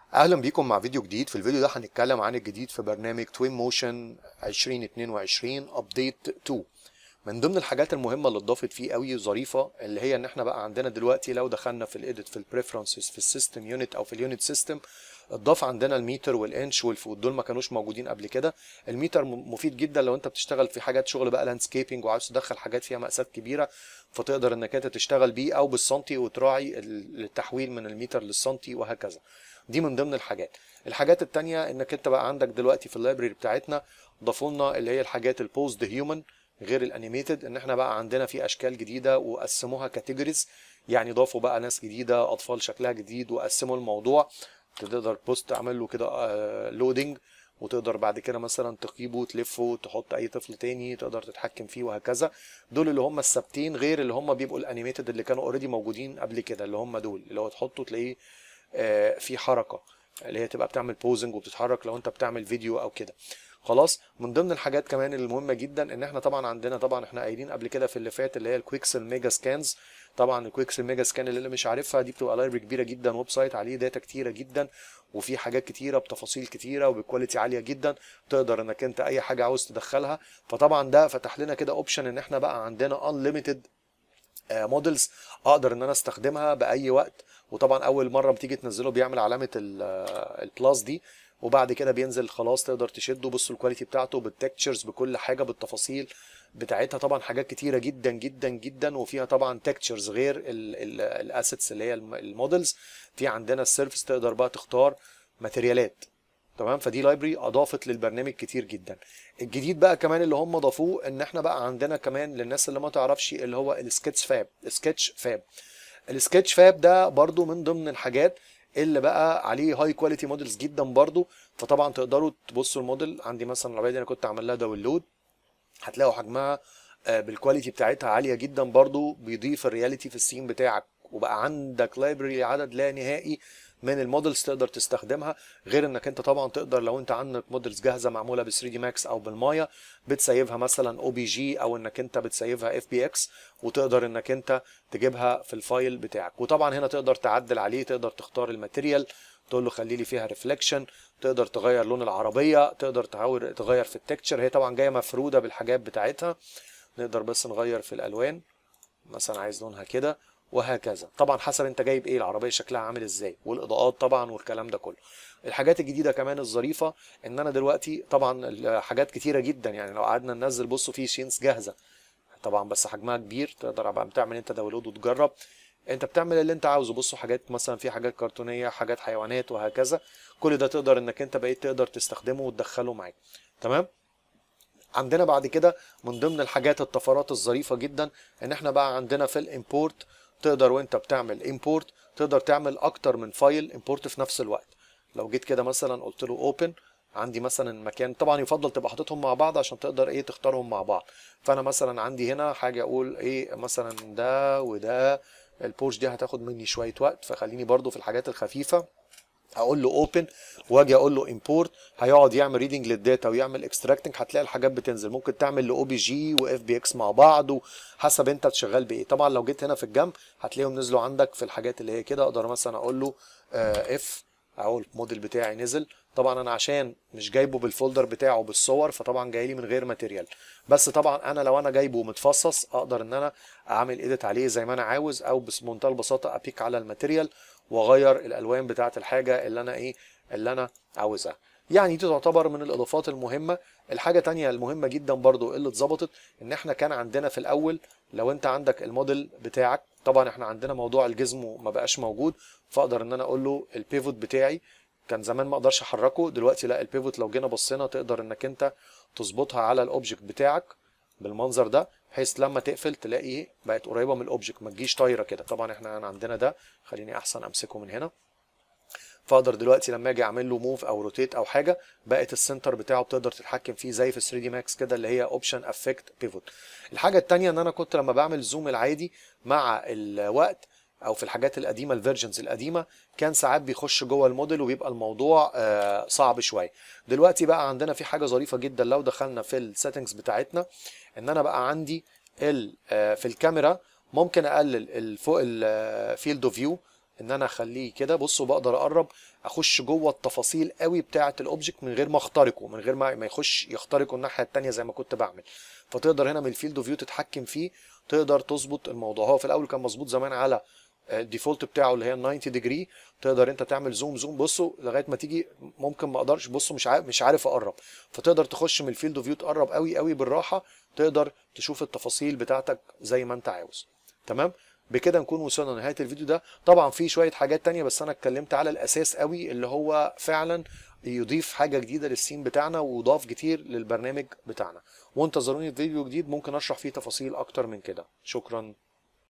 اهلا بيكم مع فيديو جديد في الفيديو ده هنتكلم عن الجديد في برنامج توين موشن 2022 ابديت 2 من ضمن الحاجات المهمه اللي اتضافت فيه قوي ظريفه اللي هي ان احنا بقى عندنا دلوقتي لو دخلنا في الايديت في البريفرنسز في السيستم يونت او في اليونت سيستم اتضاف عندنا الميتر والانش والفوت دول ما كانوش موجودين قبل كده الميتر م- مفيد جدا لو انت بتشتغل في حاجات شغل بقى لاندسكيبنج وعاوز تدخل حاجات فيها مقاسات كبيره فتقدر انك انت تشتغل بيه او بالسنتي وتراعي ال- التحويل من الميتر للسنتي وهكذا دي من ضمن الحاجات الحاجات التانية انك انت بقى عندك دلوقتي في اللايبرري بتاعتنا ضافوا لنا اللي هي الحاجات البوست هيومن غير الانيميتد ان احنا بقى عندنا في اشكال جديده وقسموها كاتيجوريز يعني ضافوا بقى ناس جديده اطفال شكلها جديد وقسموا الموضوع تقدر بوست تعمل له كده لودنج وتقدر بعد كده مثلا تقيبه تلفه تحط اي طفل تاني تقدر تتحكم فيه وهكذا دول اللي هم الثابتين غير اللي هم بيبقوا الانيميتد اللي كانوا اوريدي موجودين قبل كده اللي هم دول اللي هو تحطه تلاقيه آه، في حركه اللي هي تبقى بتعمل بوزنج وبتتحرك لو انت بتعمل فيديو او كده خلاص من ضمن الحاجات كمان المهمه جدا ان احنا طبعا عندنا طبعا احنا قايلين قبل كده في اللي فات اللي هي الكويكسل ميجا سكانز طبعا الكويكسل ميجا سكان اللي مش عارفها دي بتبقى لايبرري كبيره جدا ويب سايت عليه داتا كتيره جدا وفي حاجات كتيره بتفاصيل كتيره وبكواليتي عاليه جدا تقدر انك انت اي حاجه عاوز تدخلها فطبعا ده فتح لنا كده اوبشن ان احنا بقى عندنا انليميتد موديلز اقدر ان انا استخدمها باي وقت وطبعا اول مره بتيجي تنزله بيعمل علامه البلاس دي وبعد كده بينزل خلاص تقدر تشده بصوا الكواليتي بتاعته بالتكتشرز بكل حاجه بالتفاصيل بتاعتها طبعا حاجات كتيره جدا جدا جدا وفيها طبعا تكتشرز غير الاسيتس اللي هي الم- المودلز في عندنا السيرفس تقدر بقى تختار ماتريالات تمام فدي لايبرري اضافت للبرنامج كتير جدا الجديد بقى كمان اللي هم ضافوه ان احنا بقى عندنا كمان للناس اللي ما تعرفش اللي هو السكتش فاب السكتش فاب السكتش فاب ده برضو من ضمن الحاجات اللي بقى عليه هاي كواليتي موديلز جدا برضو فطبعا تقدروا تبصوا الموديل عندي مثلا العربيه دي انا كنت عامل لها داونلود هتلاقوا حجمها آه، بالكواليتي بتاعتها عاليه جدا برضو بيضيف الرياليتي في السين بتاعك وبقى عندك لايبرري عدد لا نهائي من المودلز تقدر تستخدمها غير انك انت طبعا تقدر لو انت عندك مودلز جاهزه معموله ب 3 دي ماكس او بالمايا بتسيفها مثلا او بي جي او انك انت بتسيفها اف بي اكس وتقدر انك انت تجيبها في الفايل بتاعك وطبعا هنا تقدر تعدل عليه تقدر تختار الماتيريال تقول له خلي لي فيها ريفليكشن تقدر تغير لون العربيه تقدر تحاول تغير في التكتشر هي طبعا جايه مفروده بالحاجات بتاعتها نقدر بس نغير في الالوان مثلا عايز لونها كده وهكذا طبعا حسب انت جايب ايه العربيه شكلها عامل ازاي والاضاءات طبعا والكلام ده كله الحاجات الجديده كمان الظريفه ان انا دلوقتي طبعا حاجات كتيره جدا يعني لو قعدنا ننزل بصوا في شينز جاهزه طبعا بس حجمها كبير تقدر بقى بتعمل انت داونلود وتجرب انت بتعمل اللي انت عاوزه بصوا حاجات مثلا في حاجات كرتونيه حاجات حيوانات وهكذا كل ده تقدر انك انت بقيت تقدر تستخدمه وتدخله معاك تمام عندنا بعد كده من ضمن الحاجات الطفرات الظريفه جدا ان احنا بقى عندنا في الامبورت تقدر وانت بتعمل امبورت تقدر تعمل اكتر من فايل امبورت في نفس الوقت لو جيت كده مثلا قلت له اوبن عندي مثلا مكان طبعا يفضل تبقى حاططهم مع بعض عشان تقدر ايه تختارهم مع بعض فانا مثلا عندي هنا حاجه اقول ايه مثلا ده وده البورش دي هتاخد مني شويه وقت فخليني برضو في الحاجات الخفيفه اقول له اوبن واجي اقول له امبورت هيقعد يعمل ريدنج للداتا ويعمل اكستراكتنج هتلاقي الحاجات بتنزل ممكن تعمل لاو بي جي واف بي اكس مع بعض وحسب انت شغال بايه طبعا لو جيت هنا في الجنب هتلاقيهم نزلوا عندك في الحاجات اللي هي كده اقدر مثلا اقول له اف اهو الموديل بتاعي نزل طبعا انا عشان مش جايبه بالفولدر بتاعه بالصور فطبعا جاي لي من غير ماتيريال بس طبعا انا لو انا جايبه متفصص اقدر ان انا اعمل ايديت عليه زي ما انا عاوز او بمنتهى البساطه ابيك على الماتيريال واغير الالوان بتاعه الحاجه اللي انا ايه اللي انا عاوزها يعني دي تعتبر من الاضافات المهمه الحاجه تانية المهمه جدا برضو اللي اتظبطت ان احنا كان عندنا في الاول لو انت عندك الموديل بتاعك طبعا احنا عندنا موضوع الجزم ما بقاش موجود فاقدر ان انا اقول له البيفوت بتاعي كان زمان ما اقدرش احركه دلوقتي لا البيفوت لو جينا بصينا تقدر انك انت تظبطها على الاوبجكت بتاعك بالمنظر ده بحيث لما تقفل تلاقي ايه بقت قريبه من الاوبجكت ما تجيش طايره كده طبعا احنا أنا عندنا ده خليني احسن امسكه من هنا فاقدر دلوقتي لما اجي اعمل له موف او روتيت او حاجه بقت السنتر بتاعه بتقدر تتحكم فيه زي في 3 دي ماكس كده اللي هي اوبشن افكت بيفوت الحاجه الثانيه ان انا كنت لما بعمل زوم العادي مع الوقت او في الحاجات القديمه الفيرجنز القديمه كان ساعات بيخش جوه الموديل وبيبقى الموضوع آه، صعب شويه دلوقتي بقى عندنا في حاجه ظريفه جدا لو دخلنا في السيتنجز بتاعتنا ان انا بقى عندي ال- آه، في الكاميرا ممكن اقلل ال- فوق الفيلد اوف فيو ان انا اخليه كده بصوا بقدر اقرب اخش جوه التفاصيل قوي بتاعه الاوبجكت من غير ما اخترقه من غير ما ما يخش يخترقه الناحيه التانية زي ما كنت بعمل فتقدر هنا من الفيلد اوف فيو تتحكم فيه تقدر تظبط الموضوع هو في الاول كان مظبوط زمان على الديفولت بتاعه اللي هي 90 ديجري تقدر انت تعمل زوم زوم بصوا لغايه ما تيجي ممكن ما اقدرش بصوا مش عارف مش عارف اقرب فتقدر تخش من الفيلد اوف فيو تقرب قوي قوي بالراحه تقدر تشوف التفاصيل بتاعتك زي ما انت عاوز تمام بكده نكون وصلنا لنهايه الفيديو ده طبعا في شويه حاجات تانية بس انا اتكلمت على الاساس قوي اللي هو فعلا يضيف حاجه جديده للسين بتاعنا وضاف كتير للبرنامج بتاعنا وانتظروني في فيديو جديد ممكن اشرح فيه تفاصيل اكتر من كده شكرا